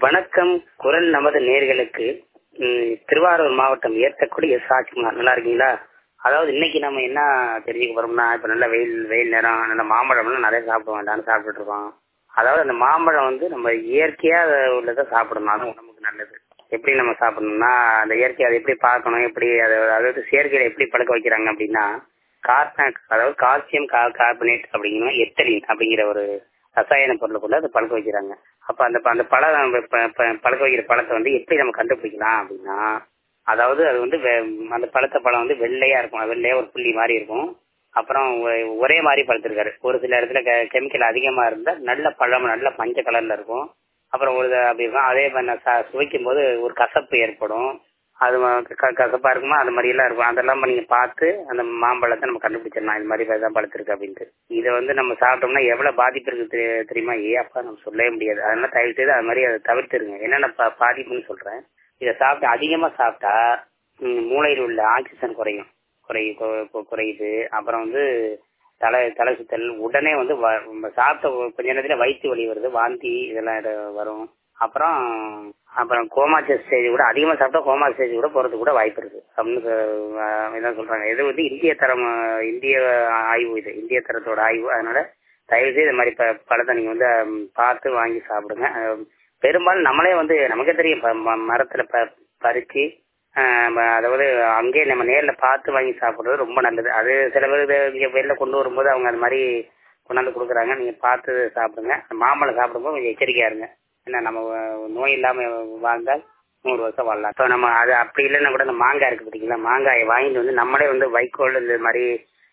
வணக்கம் குரல் நமது நேர்களுக்கு திருவாரூர் மாவட்டம் ஏற்கக்குடி எஸ் ஆட்சிமார் நல்லா இருக்கீங்களா அதாவது இன்னைக்கு நம்ம என்ன தெரிஞ்சுக்க போறோம்னா இப்ப நல்ல வெயில் வெயில் நேரம் நல்ல மாம்பழம்லாம் நிறைய சாப்பிட வேண்டாம்னு சாப்பிட்டுட்டு இருக்கோம் அதாவது அந்த மாம்பழம் வந்து நம்ம இயற்கையா உள்ளதை சாப்பிடணும் அது உடம்புக்கு நல்லது எப்படி நம்ம சாப்பிடணும்னா அந்த இயற்கை அதை எப்படி பார்க்கணும் எப்படி அதை அதாவது செயற்கையில எப்படி பழக்க வைக்கிறாங்க அப்படின்னா கார்பன் அதாவது கால்சியம் கார்பனேட் அப்படிங்கிற எத்தலின் அப்படிங்கிற ஒரு ரசாயன பொருளுக்குள்ள அதை பழக்க வைக்கிறாங்க அப்ப அந்த அந்த பழம் பழக்க வைக்கிற பழத்தை வந்து எப்படி நம்ம கண்டுபிடிக்கலாம் அப்படின்னா அதாவது அது வந்து அந்த பழத்த பழம் வந்து வெள்ளையா இருக்கும் வெள்ளையா ஒரு புள்ளி மாதிரி இருக்கும் அப்புறம் ஒரே மாதிரி பழுத்திருக்காரு ஒரு சில இடத்துல கெமிக்கல் அதிகமா இருந்தா நல்ல பழம் நல்ல மஞ்சள் கலர்ல இருக்கும் அப்புறம் ஒரு அப்படி இருக்கும் அதே மாதிரி சுவைக்கும் போது ஒரு கசப்பு ஏற்படும் அது கசப்பா இருக்குமா அது மாதிரி எல்லாம் இருக்கும் அதெல்லாம் நீங்க பார்த்து அந்த மாம்பழத்தை நம்ம கண்டுபிடிச்சிடலாம் இது மாதிரி தான் பழுத்திருக்கு அப்படின்ட்டு இதை வந்து நம்ம சாப்பிட்டோம்னா எவ்வளவு பாதிப்பு இருக்கு தெரியுமா ஏ அப்பா நம்ம சொல்லவே முடியாது அதனால தயவு செய்து அது மாதிரி அதை தவிர்த்துருங்க என்னென்ன பாதிப்புன்னு சொல்றேன் இதை சாப்பிட்டு அதிகமா சாப்பிட்டா மூளையில் உள்ள ஆக்சிஜன் குறையும் குறை குறையுது அப்புறம் வந்து தலை தலை சுத்தல் உடனே வந்து சாப்பிட்ட கொஞ்ச நேரத்துல வயிற்று வலி வருது வாந்தி இதெல்லாம் வரும் அப்புறம் அப்புறம் கோமாச்ச ஸ்டேஜ் கூட அதிகமாக சாப்பிட்டா கோமா ஸ்டேஜ் கூட போறது கூட வாய்ப்பு இருக்கு அப்படின்னு என்ன சொல்றாங்க இது வந்து இந்திய தரம் இந்திய ஆய்வு இது இந்திய தரத்தோட ஆய்வு அதனால தயவு செய்து இது மாதிரி பழத்தை நீங்க வந்து பார்த்து வாங்கி சாப்பிடுங்க பெரும்பாலும் நம்மளே வந்து நமக்கே தெரியும் மரத்துல பறிச்சு அதாவது அங்கேயே நம்ம நேர்ல பார்த்து வாங்கி சாப்பிடுறது ரொம்ப நல்லது அது சில பேர் இங்க வெளில கொண்டு வரும்போது அவங்க அது மாதிரி கொண்டாந்து கொடுக்குறாங்க நீங்க பார்த்து சாப்பிடுங்க மாம்பழம் சாப்பிடும்போது கொஞ்சம் எச்சரிக்கையா இருங்க ஏன்னா நம்ம நோய் இல்லாம வாழ்ந்தால் நூறு வருஷம் வாழலாம் இப்போ நம்ம அது அப்படி இல்லைன்னா கூட இந்த மாங்காய் இருக்கு பார்த்தீங்களா மாங்காயை வாங்கிட்டு வந்து நம்மளே வந்து வைக்கோல் இந்த மாதிரி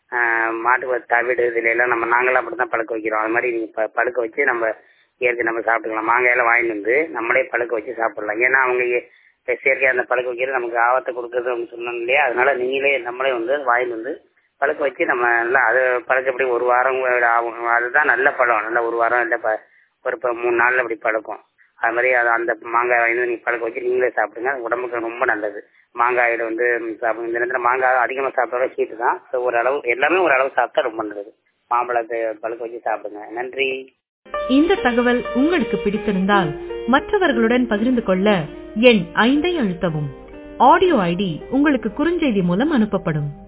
மாட்டு தவிடு இதுல எல்லாம் நம்ம நாங்களாம் அப்படி தான் பழுக்க வைக்கிறோம் அது மாதிரி நீங்க பழுக்க வச்சு நம்ம இயற்கை நம்ம சாப்பிட்டுக்கலாம் மாங்காயெல்லாம் வாங்கிட்டு வந்து நம்மளே பழுக்க வச்சு சாப்பிடலாம் ஏன்னா அவங்க செயற்கையாக அந்த பழுக்க வைக்கிறது நமக்கு ஆபத்தை கொடுக்குறது அப்படின்னு சொன்னோம் இல்லையா அதனால நீங்களே நம்மளே வந்து வாங்கிட்டு வந்து பழுக்க வச்சு நம்ம நல்லா அது பழுக்கப்படி ஒரு வாரம் ஆகும் அதுதான் நல்ல பழம் நல்ல ஒரு வாரம் இல்லை ஒரு இப்போ மூணு நாள்ல அப்படி பழுக்கும் அது மாதிரி அது அந்த மாங்காய் வாங்கி நீங்க பழக்க வச்சு நீங்களே சாப்பிடுங்க உடம்புக்கு ரொம்ப நல்லது மாங்காயில வந்து சாப்பிடுங்க இந்த நேரத்தில் மாங்காய் அதிகமாக சாப்பிட்டாலும் சீட்டு தான் ஒரு அளவு எல்லாமே ஒரு அளவு சாப்பிட்டா ரொம்ப நல்லது மாம்பழத்தை பழுக்க வச்சு சாப்பிடுங்க நன்றி இந்த தகவல் உங்களுக்கு பிடித்திருந்தால் மற்றவர்களுடன் பகிர்ந்து கொள்ள எண் ஐந்தை அழுத்தவும் ஆடியோ ஐடி உங்களுக்கு குறுஞ்செய்தி மூலம் அனுப்பப்படும்